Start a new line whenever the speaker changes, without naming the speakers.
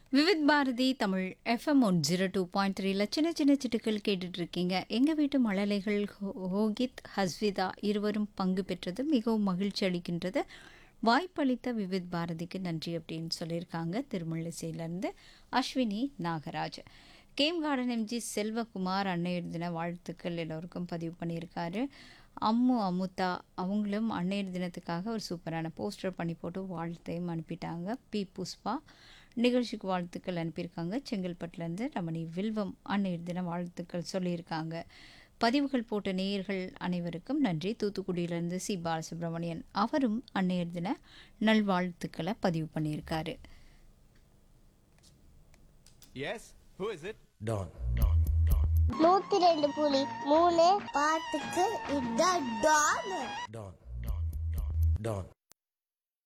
Vividh Bharati Tamil FM one zero two point த்ரீல சின்ன சின்ன சிட்டுக்கள் கேட்டுட்டு இருக்கீங்க எங்கள் வீட்டு மழலைகள் ஹோ- ஹோகித் ஹஸ்விதா இருவரும் பங்கு பெற்றது மிகவும் மகிழ்ச்சி அளிக்கின்றது வாய்ப்பளித்த விவித் பாரதிக்கு நன்றி அப்படின்னு சொல்லியிருக்காங்க திருமழிசையிலேருந்து Ashwini Nagaraj game garden MG Selvakumar அன்னையர் தின வாழ்த்துக்கள் எல்லோருக்கும் பதிவு பண்ணியிருக்காரு அம்மு அமுதா அவங்களும் அன்னையர் தினத்துக்காக ஒரு சூப்பரான போஸ்டர் பண்ணி போட்டு வாழ்த்தையும் அனுப்பிட்டாங்க பி புஷ்பா நிகழ்ச்சிக்கு வாழ்த்துக்கள் அனுப்பியிருக்காங்க செங்கல்பட்டுலேருந்து ரமணி வில்வம் அன்னையர் தின வாழ்த்துக்கள் சொல்லியிருக்காங்க பதிவுகள் போட்ட நேயர்கள் அனைவருக்கும் நன்றி தூத்துக்குடியிலேருந்து சி பாலசுப்ரமணியன் அவரும் அன்னையர் தின நல்வாழ்த்துக்களை பதிவு பண்ணியிருக்காரு
Yes? Who is it?
Don.
நூத்தி ரெண்டு புலி மூணு பாட்டுக்கு இதான் டான்
Don. Don.